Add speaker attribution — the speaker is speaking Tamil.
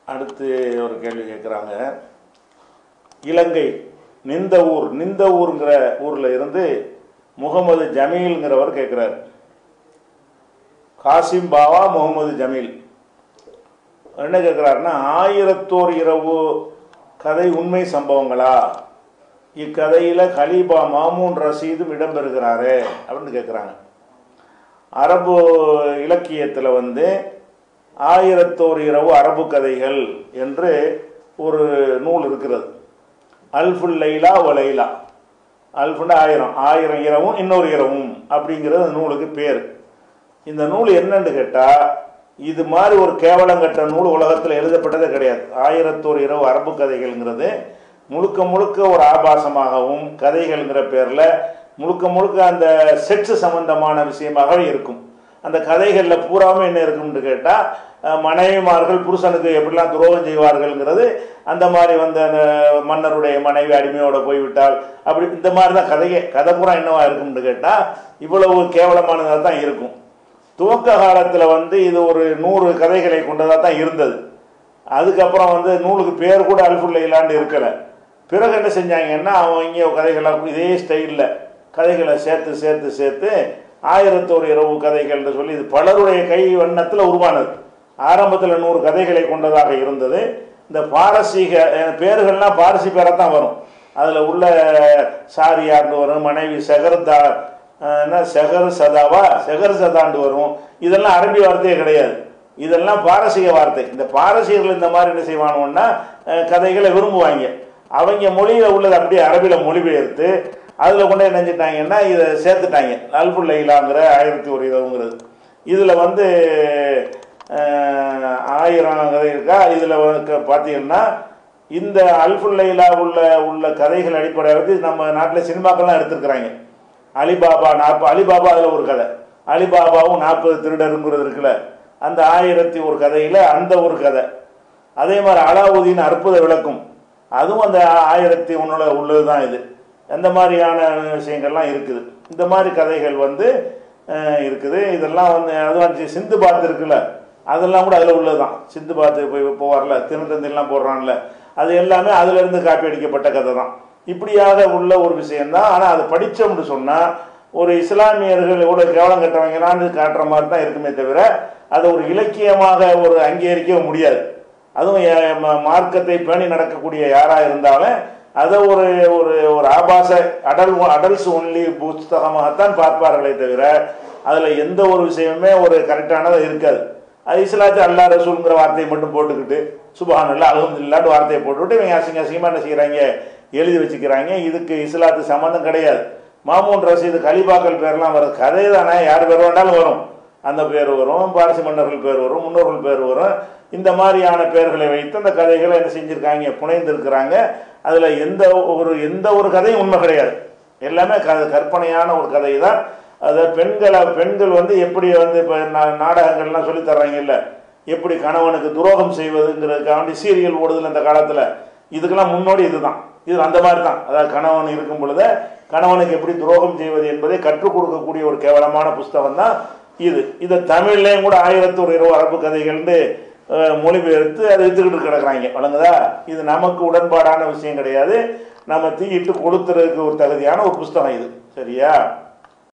Speaker 1: அடுத்து ஒரு கேள்வி கேட்குறாங்க இலங்கை நிந்த ஊர் நிந்த ஊருங்கிற ஊரில் இருந்து முகமது ஜமீல்ங்கிறவர் கேட்குறார் காசிம் பாவா முகமது ஜமீல் என்ன கேட்குறாருன்னா ஆயிரத்தோர் இரவு கதை உண்மை சம்பவங்களா இக்கதையில் கலீபா மாமூன் ரசீதும் இடம்பெறுகிறாரு அப்படின்னு கேட்குறாங்க அரபு இலக்கியத்தில் வந்து ஆயிரத்தோர் இரவு அரபு கதைகள் என்று ஒரு நூல் இருக்கிறது அல்ஃபுல் லைலா ஒ லைலா அல்ஃபுன்னா ஆயிரம் ஆயிரம் இரவும் இன்னொரு இரவும் அப்படிங்கிறது அந்த நூலுக்கு பேர் இந்த நூல் என்னன்னு கேட்டால் இது மாதிரி ஒரு கேவலங்கட்ட நூல் உலகத்தில் எழுதப்பட்டதே கிடையாது ஆயிரத்தோர் இரவு அரபு கதைகள்ங்கிறது முழுக்க முழுக்க ஒரு ஆபாசமாகவும் கதைகள்ங்கிற பேரில் முழுக்க முழுக்க அந்த செக்ஸ் சம்பந்தமான விஷயமாகவே இருக்கும் அந்த கதைகளில் பூராமே என்ன இருக்கும்னு கேட்டால் மனைவிமார்கள் புருஷனுக்கு எப்படிலாம் துரோகம் செய்வார்கள்ங்கிறது அந்த மாதிரி வந்து அந்த மன்னருடைய மனைவி அடிமையோட போய்விட்டால் அப்படி இந்த மாதிரி தான் கதையே கதை பூரா என்னவா இருக்கும்னு கேட்டால் இவ்வளவு கேவலமானதாக தான் இருக்கும் துவக்க காலத்தில் வந்து இது ஒரு நூறு கதைகளை கொண்டதாக தான் இருந்தது அதுக்கப்புறம் வந்து நூலுக்கு பேர் கூட அல்ஃபுல்ல இல்லாண்டு இருக்கலை பிறகு என்ன செஞ்சாங்கன்னா அவங்க கதைகளை இதே ஸ்டைலில் கதைகளை சேர்த்து சேர்த்து சேர்த்து ஆயிரத்தோரு இரவு கதைகள்னு சொல்லி இது பலருடைய கை வண்ணத்தில் உருவானது ஆரம்பத்தில் நூறு கதைகளை கொண்டதாக இருந்தது இந்த பாரசீக பேர்கள்லாம் பாரசி பேரை தான் வரும் அதில் உள்ள சாரியார்னு வரும் மனைவி செகர்தா என்ன செகர் சதாவா செகர் சதாண்டு வரும் இதெல்லாம் அரபி வார்த்தையே கிடையாது இதெல்லாம் பாரசீக வார்த்தை இந்த பாரசீகர்கள் இந்த மாதிரி என்ன செய்வானுன்னா கதைகளை விரும்புவாங்க அவங்க மொழியில் உள்ளது அப்படியே அரபியில் மொழிபெயர்த்து அதில் கொண்டு நினைச்சிட்டாங்கன்னா இதை சேர்த்துட்டாங்க அல்புல் லைலாங்கிற ஆயிரத்தி ஒரு இரவுங்கிறது இதில் வந்து ஆயிரம் கதை இருக்கா இதில் பார்த்தீங்கன்னா இந்த அல்புல் லைலா உள்ள உள்ள கதைகள் அடிப்படையாக வச்சு நம்ம நாட்டில் சினிமாக்கள்லாம் எடுத்துருக்குறாங்க அலிபாபா நாற்ப அலிபாபா அதில் ஒரு கதை அலிபாபாவும் நாற்பது திருடருங்கிறது இருக்குல்ல அந்த ஆயிரத்தி ஒரு கதையில் அந்த ஒரு கதை அதே மாதிரி அலாவுதீன் அற்புத விளக்கும் அதுவும் அந்த ஆயிரத்தி ஒன்றில் உள்ளது தான் இது அந்த மாதிரியான விஷயங்கள்லாம் இருக்குது இந்த மாதிரி கதைகள் வந்து இருக்குது இதெல்லாம் வந்து அதுவும் சிந்து பாத்து இருக்குல்ல அதெல்லாம் கூட அதில் உள்ளது தான் சிந்து பாத்து போய் போவார்ல திருநந்தந்திலாம் போடுறான்ல அது எல்லாமே அதிலிருந்து காப்பி அடிக்கப்பட்ட கதை தான் இப்படியாக உள்ள ஒரு விஷயம்தான் ஆனால் அதை படித்தோம்னு சொன்னால் ஒரு இஸ்லாமியர்கள் எவ்வளோ கேவலம் கட்டவங்களான்னு காட்டுற மாதிரி தான் இருக்குமே தவிர அதை ஒரு இலக்கியமாக ஒரு அங்கீகரிக்க முடியாது அதுவும் மார்க்கத்தை பேணி நடக்கக்கூடிய யாராக இருந்தாலும் அதை ஒரு ஒரு ஒரு ஆபாச அடல் அடல்ஸ் ஒன்லி புஸ்தகமாகத்தான் பார்ப்பார்களே தவிர அதில் எந்த ஒரு விஷயமுமே ஒரு கரெக்டானதாக இருக்காது அது இஸ்லாத்து அல்லா ரசூலுங்கிற வார்த்தையை மட்டும் போட்டுக்கிட்டு சுபான் அல்லா அலகம் இல்லாட்டு வார்த்தையை போட்டுவிட்டு இவங்க அசிங்க அசிங்கமாக என்ன செய்கிறாங்க எழுதி வச்சுக்கிறாங்க இதுக்கு இஸ்லாத்து சம்மந்தம் கிடையாது மாமூன் ரசீது கலிபாக்கள் பேர்லாம் வரும் கதை தானே யார் பேர் வேண்டாலும் வரும் அந்த பேர் வரும் பாரசி மன்னர்கள் பேர் வரும் முன்னோர்கள் பேர் வரும் இந்த மாதிரியான பெயர்களை வைத்து அந்த கதைகளை என்ன செஞ்சுருக்காங்க புனைந்திருக்கிறாங்க அதில் எந்த ஒரு எந்த ஒரு கதையும் உண்மை கிடையாது எல்லாமே க கற்பனையான ஒரு கதை தான் அதை பெண்களை பெண்கள் வந்து எப்படி வந்து இப்போ நாடகங்கள்லாம் சொல்லி தர்றாங்கல்ல எப்படி கணவனுக்கு துரோகம் செய்வதுங்கிறதுக்காண்டி சீரியல் ஓடுதில்ல இந்த காலத்தில் இதுக்கெல்லாம் முன்னோடி இதுதான் இது அந்த மாதிரி தான் அதாவது கணவன் இருக்கும் பொழுது கணவனுக்கு எப்படி துரோகம் செய்வது என்பதை கற்றுக் கொடுக்கக்கூடிய ஒரு கேவலமான புஸ்தகம் தான் இது இதை தமிழ்லேயும் கூட ஆயிரத்தி ஒரு இருபது அரபு கதைகள்னு மொழிபெயர்த்து அதை வித்துக்கிட்டு கிடக்குறாங்க வழங்குதா இது நமக்கு உடன்பாடான விஷயம் கிடையாது நம்ம தீயிட்டு கொளுத்துறதுக்கு ஒரு தகுதியான ஒரு புஸ்தகம் இது சரியா